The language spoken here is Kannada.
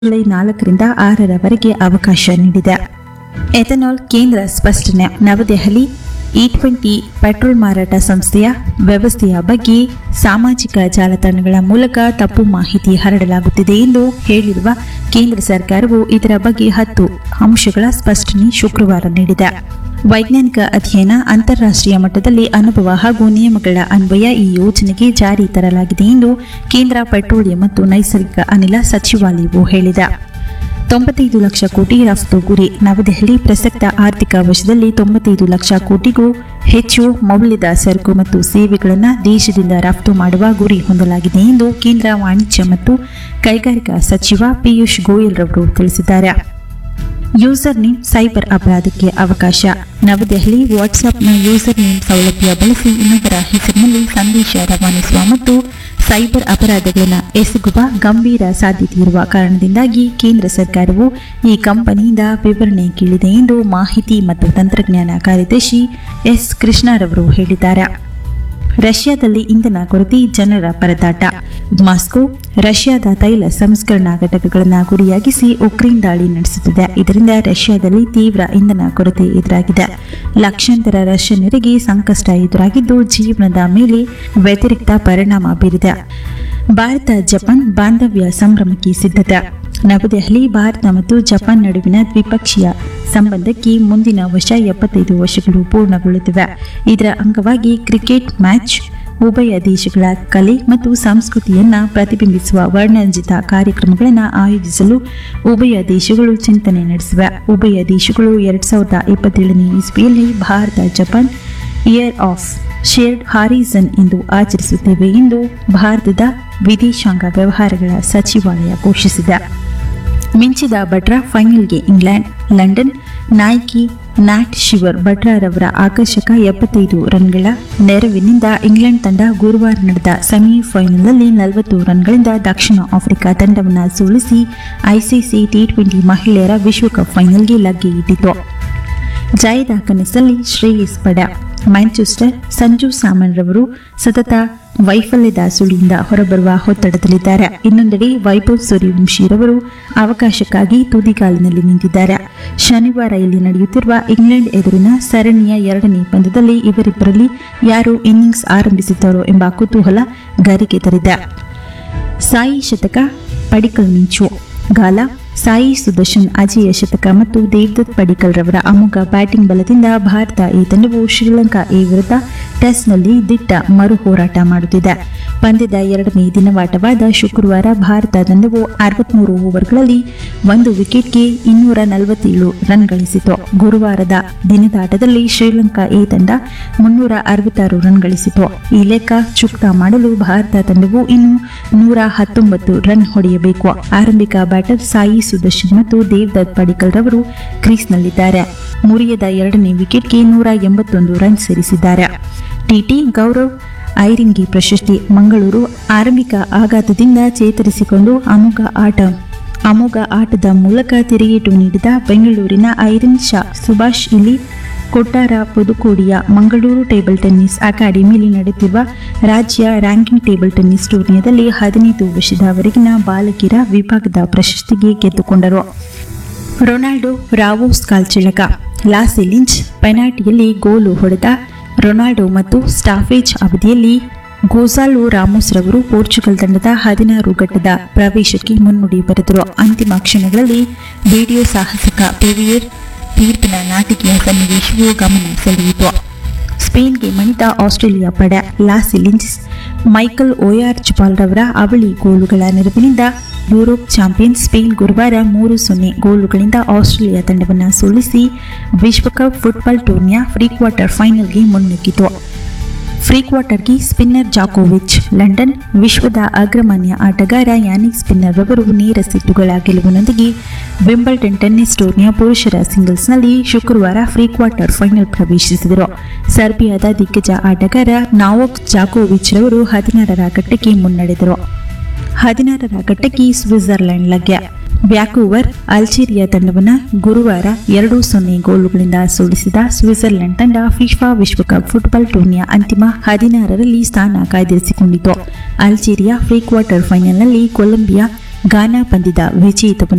ಜುಲೈ ನಾಲ್ಕರಿಂದ ಆರರವರೆಗೆ ಅವಕಾಶ ನೀಡಿದೆ ಎಥನಾಲ್ ಕೇಂದ್ರ ಸ್ಪಷ್ಟನೆ ನವದೆಹಲಿ ಇ ಟ್ವೆಂಟಿ ಪೆಟ್ರೋಲ್ ಮಾರಾಟ ಸಂಸ್ಥೆಯ ವ್ಯವಸ್ಥೆಯ ಬಗ್ಗೆ ಸಾಮಾಜಿಕ ಜಾಲತಾಣಗಳ ಮೂಲಕ ತಪ್ಪು ಮಾಹಿತಿ ಹರಡಲಾಗುತ್ತಿದೆ ಎಂದು ಹೇಳಿರುವ ಕೇಂದ್ರ ಸರ್ಕಾರವು ಇದರ ಬಗ್ಗೆ ಹತ್ತು ಅಂಶಗಳ ಸ್ಪಷ್ಟನೆ ಶುಕ್ರವಾರ ನೀಡಿದೆ ವೈಜ್ಞಾನಿಕ ಅಧ್ಯಯನ ಅಂತಾರಾಷ್ಟ್ರೀಯ ಮಟ್ಟದಲ್ಲಿ ಅನುಭವ ಹಾಗೂ ನಿಯಮಗಳ ಅನ್ವಯ ಈ ಯೋಜನೆಗೆ ಜಾರಿ ತರಲಾಗಿದೆ ಎಂದು ಕೇಂದ್ರ ಪೆಟ್ರೋಲಿಯಂ ಮತ್ತು ನೈಸರ್ಗಿಕ ಅನಿಲ ಸಚಿವಾಲಯವು ಹೇಳಿದೆ ತೊಂಬತ್ತೈದು ಲಕ್ಷ ಕೋಟಿ ರಫ್ತು ಗುರಿ ನವದೆಹಲಿ ಪ್ರಸಕ್ತ ಆರ್ಥಿಕ ವರ್ಷದಲ್ಲಿ ತೊಂಬತ್ತೈದು ಲಕ್ಷ ಕೋಟಿಗೂ ಹೆಚ್ಚು ಮೌಲ್ಯದ ಸರಕು ಮತ್ತು ಸೇವೆಗಳನ್ನು ದೇಶದಿಂದ ರಫ್ತು ಮಾಡುವ ಗುರಿ ಹೊಂದಲಾಗಿದೆ ಎಂದು ಕೇಂದ್ರ ವಾಣಿಜ್ಯ ಮತ್ತು ಕೈಗಾರಿಕಾ ಸಚಿವ ಪಿಯೂಷ್ ಗೋಯಲ್ ರವರು ತಿಳಿಸಿದ್ದಾರೆ ಯೂಸರ್ ನೇಮ್ ಸೈಬರ್ ಅಪರಾಧಕ್ಕೆ ಅವಕಾಶ ನವದೆಹಲಿ ವಾಟ್ಸ್ಆಪ್ನ ಯೂಸರ್ ನೇಮ್ ಸೌಲಭ್ಯ ಬಳಸಿ ಇನ್ನೊಬ್ಬರ ಹೆಸರಿನಲ್ಲಿ ಸಂದೇಶ ರವಾನಿಸುವ ಮತ್ತು ಸೈಬರ್ ಅಪರಾಧಗಳನ್ನು ಎಸಗುವ ಗಂಭೀರ ಸಾಧ್ಯತೆ ಇರುವ ಕಾರಣದಿಂದಾಗಿ ಕೇಂದ್ರ ಸರ್ಕಾರವು ಈ ಕಂಪನಿಯಿಂದ ವಿವರಣೆ ಕೇಳಿದೆ ಎಂದು ಮಾಹಿತಿ ಮತ್ತು ತಂತ್ರಜ್ಞಾನ ಕಾರ್ಯದರ್ಶಿ ಎಸ್ ಕೃಷ್ಣರವರು ಹೇಳಿದ್ದಾರೆ ರಷ್ಯಾದಲ್ಲಿ ಇಂಧನ ಕೊರತೆ ಜನರ ಪರದಾಟ ಮಾಸ್ಕೋ ರಷ್ಯಾದ ತೈಲ ಸಂಸ್ಕರಣಾ ಘಟಕಗಳನ್ನು ಗುರಿಯಾಗಿಸಿ ಉಕ್ರೇನ್ ದಾಳಿ ನಡೆಸುತ್ತಿದೆ ಇದರಿಂದ ರಷ್ಯಾದಲ್ಲಿ ತೀವ್ರ ಇಂಧನ ಕೊರತೆ ಎದುರಾಗಿದೆ ಲಕ್ಷಾಂತರ ರಷ್ಯನ್ನರಿಗೆ ಸಂಕಷ್ಟ ಎದುರಾಗಿದ್ದು ಜೀವನದ ಮೇಲೆ ವ್ಯತಿರಿಕ್ತ ಪರಿಣಾಮ ಬೀರಿದೆ ಭಾರತ ಜಪಾನ್ ಬಾಂಧವ್ಯ ಸಂಭ್ರಮಕ್ಕೆ ಸಿದ್ಧತೆ ನವದೆಹಲಿ ಭಾರತ ಮತ್ತು ಜಪಾನ್ ನಡುವಿನ ದ್ವಿಪಕ್ಷೀಯ ಸಂಬಂಧಕ್ಕೆ ಮುಂದಿನ ವರ್ಷ ಎಪ್ಪತ್ತೈದು ವರ್ಷಗಳು ಪೂರ್ಣಗೊಳ್ಳುತ್ತಿವೆ ಇದರ ಅಂಗವಾಗಿ ಕ್ರಿಕೆಟ್ ಮ್ಯಾಚ್ ಉಭಯ ದೇಶಗಳ ಕಲೆ ಮತ್ತು ಸಂಸ್ಕೃತಿಯನ್ನ ಪ್ರತಿಬಿಂಬಿಸುವ ವರ್ಣರಂಜಿತ ಕಾರ್ಯಕ್ರಮಗಳನ್ನು ಆಯೋಜಿಸಲು ಉಭಯ ದೇಶಗಳು ಚಿಂತನೆ ನಡೆಸಿವೆ ಉಭಯ ದೇಶಗಳು ಎರಡ್ ಸಾವಿರದ ಇಪ್ಪತ್ತೇಳನೇ ಇಸ್ವಿಯಲ್ಲಿ Bharat Japan year of shared horizon ಎಂದು ಆಚರಿಸುತ್ತೇವೆ ಎಂದು ಭಾರತದ ವಿದೇಶಾಂಗ ವ್ಯವಹಾರಗಳ ಸಚಿವಾಲಯ ಘೋಷಿಸಿದೆ ಮಿಂಚಿದ ಬಟ್ರಾ ಫೈನಲ್ಗೆ ಇಂಗ್ಲೆಂಡ್ ಲಂಡನ್ ನಾಯಕಿ ನ್ಯಾಟ್ ಶಿವರ್ ಬಟ್ರಾರವರ ಆಕರ್ಷಕ ಎಪ್ಪತ್ತೈದು ರನ್ಗಳ ನೆರವಿನಿಂದ ಇಂಗ್ಲೆಂಡ್ ತಂಡ ಗುರುವಾರ ನಡೆದ ಸೆಮಿಫೈನಲ್ನಲ್ಲಿ ನಲವತ್ತು ರನ್ಗಳಿಂದ ದಕ್ಷಿಣ ಆಫ್ರಿಕಾ ತಂಡವನ್ನು ಸೋಲಿಸಿ ಐಸಿಸಿ ಟಿ ಟ್ವೆಂಟಿ ಮಹಿಳೆಯರ ವಿಶ್ವಕಪ್ ಫೈನಲ್ಗೆ ಲಗ್ಗೆ ಇಟ್ಟಿತು ಜಯದ ಕನಸಲ್ಲಿ ಶ್ರೇಯಸ್ ಪಡ ಮ್ಯಾಂಚೆಸ್ಟರ್ ಸಂಜು ಸಾಮನ್ ರವರು ಸತತ ವೈಫಲ್ಯದ ಸುಳಿಯಿಂದ ಹೊರಬರುವ ಒತ್ತಡದಲ್ಲಿದ್ದಾರೆ ಇನ್ನೊಂದೆಡೆ ವೈಭವ್ ಸೂರ್ಯವಂಶಿರವರು ಅವಕಾಶಕ್ಕಾಗಿ ತುದಿಗಾಲಿನಲ್ಲಿ ನಿಂತಿದ್ದಾರೆ ಶನಿವಾರ ಇಲ್ಲಿ ನಡೆಯುತ್ತಿರುವ ಇಂಗ್ಲೆಂಡ್ ಎದುರಿನ ಸರಣಿಯ ಎರಡನೇ ಪಂದ್ಯದಲ್ಲಿ ಇವರಿಬ್ಬರಲ್ಲಿ ಯಾರು ಇನ್ನಿಂಗ್ಸ್ ಆರಂಭಿಸಿದ್ದಾರೋ ಎಂಬ ಕುತೂಹಲ ಗರಿಗೆದರಿದೆ ಸಾಯಿ ಶತಕ ಪಡಿಕಲ್ ಮಿಂಚು ಗಾಲ ಸಾಯಿ ಸುದರ್ಶನ್ ಅಜೇಯ ಶತಕ ಮತ್ತು ದೇವದತ್ ಪಡಿಕಲ್ ರವರ ಅಮೋಘ ಬ್ಯಾಟಿಂಗ್ ಬಲದಿಂದ ಭಾರತ ಈ ತಂಡವು ಶ್ರೀಲಂಕಾ ಎ ವಿರುದ್ಧ ಟೆಸ್ಟ್ನಲ್ಲಿ ದಿಟ್ಟ ಮರು ಹೋರಾಟ ಮಾಡುತ್ತಿದೆ ಪಂದ್ಯದ ಎರಡನೇ ದಿನವಾಟವಾದ ಶುಕ್ರವಾರ ಭಾರತ ತಂಡವು ಅರವತ್ಮೂರು ಓವರ್ಗಳಲ್ಲಿ ಒಂದು ವಿಕೆಟ್ಗೆ ಇನ್ನೂರ ನಲವತ್ತೇಳು ರನ್ ಗಳಿಸಿತು ಗುರುವಾರದ ದಿನದಾಟದಲ್ಲಿ ಶ್ರೀಲಂಕಾ ಎ ತಂಡ ಮುನ್ನೂರ ಅರವತ್ತಾರು ರನ್ ಗಳಿಸಿತು ಈ ಲೆಕ್ಕ ಚುಕ್ತ ಮಾಡಲು ಭಾರತ ತಂಡವು ಇನ್ನು ನೂರ ಹತ್ತೊಂಬತ್ತು ರನ್ ಹೊಡೆಯಬೇಕು ಆರಂಭಿಕ ಬ್ಯಾಟರ್ ಸಾಯಿ ಸುದರ್ಶನ್ ಮತ್ತು ದೇವದತ್ ಪಡಿಕಲ್ ರವರು ಕ್ರೀಸ್ನಲ್ಲಿದ್ದಾರೆ ಮುರಿಯದ ಎರಡನೇ ವಿಕೆಟ್ಗೆ ನೂರ ಎಂಬತ್ತೊಂದು ರನ್ ಸೇರಿಸಿದ್ದಾರೆ ಟಿಟಿ ಗೌರವ್ ಐರಿಂಗಿ ಪ್ರಶಸ್ತಿ ಮಂಗಳೂರು ಆರಂಭಿಕ ಆಘಾತದಿಂದ ಚೇತರಿಸಿಕೊಂಡು ಅಮೋಘ ಆಟ ಅಮೋಘ ಆಟದ ಮೂಲಕ ತಿರುಗೇಟು ನೀಡಿದ ಬೆಂಗಳೂರಿನ ಐರಿನ್ ಶಾ ಸುಭಾಷ್ ಇಲ್ಲಿ ಕೊಟ್ಟಾರ ಪುದುಕೋಡಿಯ ಮಂಗಳೂರು ಟೇಬಲ್ ಟೆನ್ನಿಸ್ ಅಕಾಡೆಮಿಯಲ್ಲಿ ನಡೆಯುತ್ತಿರುವ ರಾಜ್ಯ ರ್ಯಾಂಕಿಂಗ್ ಟೇಬಲ್ ಟೆನ್ನಿಸ್ ಟೂರ್ನಿಯಲ್ಲಿ ಹದಿನೈದು ವರ್ಷದವರೆಗಿನ ಬಾಲಕಿಯರ ವಿಭಾಗದ ಪ್ರಶಸ್ತಿಗೆ ಗೆದ್ದುಕೊಂಡರು ರೊನಾಲ್ಡೋ ರಾವೋಸ್ ಕಾಲ್ಚಿಳಕ ಲಾಸಿ ಲಿಂಚ್ ಪೆನಾಲ್ಟಿಯಲ್ಲಿ ಗೋಲು ಹೊಡೆದ ರೊನಾಲ್ಡೋ ಮತ್ತು ಸ್ಟಾಫೇಜ್ ಅವಧಿಯಲ್ಲಿ ಗೋಸಾಲೋ ರಾಮೋಸ್ ರವರು ಪೋರ್ಚುಗಲ್ ತಂಡದ ಹದಿನಾರು ಘಟ್ಟದ ಪ್ರವೇಶಕ್ಕೆ ಮುನ್ನುಡಿ ಬರೆದರು ಅಂತಿಮ ಕ್ಷಣಗಳಲ್ಲಿ ವಿಡಿಯೋ ಸಾಹಸಿಕ ಪೆವಿಯರ್ ತೀರ್ಪಿನ ನಾಟಕೀಯ ಸನ್ನಿವೇಶವು ಗಮನ ಸೆಳೆಯಿತು ಸ್ಪೇನ್ಗೆ ಮಣಿತ ಆಸ್ಟ್ರೇಲಿಯಾ ಪಡೆ ಲಾಸಿ ಲಿಂಚ್ ಮೈಕಲ್ ಓಯಾರ್ ಜಪಾಲ್ ರವರ ಅವಳಿ ಗೋಲುಗಳ ನೆರವಿನಿಂದ ಯುರೋಪ್ ಚಾಂಪಿಯನ್ ಸ್ಪೇನ್ ಗುರುವಾರ ಮೂರು ಸೊನ್ನೆ ಗೋಲುಗಳಿಂದ ಆಸ್ಟ್ರೇಲಿಯಾ ತಂಡವನ್ನು ಸೋಲಿಸಿ ವಿಶ್ವಕಪ್ ಫುಟ್ಬಾಲ್ ಟೂರ್ನಿಯ ಪ್ರೀ ಕ್ವಾರ್ಟರ್ ಫೈನಲ್ಗೆ ಮುನ್ನುಗ್ಗಿತು ಫ್ರೀ ಕ್ವಾರ್ಟರ್ಗೆ ಸ್ಪಿನ್ನರ್ ಜಾಕೋವಿಚ್ ಲಂಡನ್ ವಿಶ್ವದ ಅಗ್ರಮಾನ್ಯ ಆಟಗಾರ ಯಾನಿಕ್ ಸ್ಪಿನ್ನರ್ ರವರು ನೇರ ಸಿಟ್ಟುಗಳ ಗೆಲುವಿನೊಂದಿಗೆ ವಿಂಬಲ್ಟನ್ ಟೆನ್ನಿಸ್ ಟೂರ್ನಿಯ ಪುರುಷರ ಸಿಂಗಲ್ಸ್ನಲ್ಲಿ ಶುಕ್ರವಾರ ಪ್ರೀ ಕ್ವಾರ್ಟರ್ ಫೈನಲ್ ಪ್ರವೇಶಿಸಿದರು ಸರ್ಬಿಯಾದ ದಿಗ್ಗಜ ಆಟಗಾರ ನಾವೋಕ್ ಜಾಕೋವಿಚ್ ರವರು ಹದಿನಾರರ ಘಟ್ಟಕ್ಕೆ ಮುನ್ನಡೆದರು ಹದಿನಾರರ ಘಟ್ಟಕ್ಕೆ ಸ್ವಿಟ್ಜರ್ಲೆಂಡ್ ಲಗ್ಗೆ ವ್ಯಾಕೂವರ್ ಅಲ್ಜೀರಿಯಾ ತಂಡವನ್ನು ಗುರುವಾರ ಎರಡು ಸೊನ್ನೆ ಗೋಲುಗಳಿಂದ ಸೋಲಿಸಿದ ಸ್ವಿಟ್ಜರ್ಲೆಂಡ್ ತಂಡ ಫಿಫಾ ವಿಶ್ವಕಪ್ ಫುಟ್ಬಾಲ್ ಟೂರ್ನಿಯ ಅಂತಿಮ ಹದಿನಾರರಲ್ಲಿ ಸ್ಥಾನ ಕಾಯ್ದಿರಿಸಿಕೊಂಡಿತು ಅಲ್ಜೀರಿಯಾ ಪ್ರೀ ಕ್ವಾರ್ಟರ್ ಫೈನಲ್ನಲ್ಲಿ ಕೊಲಂಬಿಯಾ ಗಾನಾ ಪಂದ್ಯದ ವಿಜೇತವನ್ನು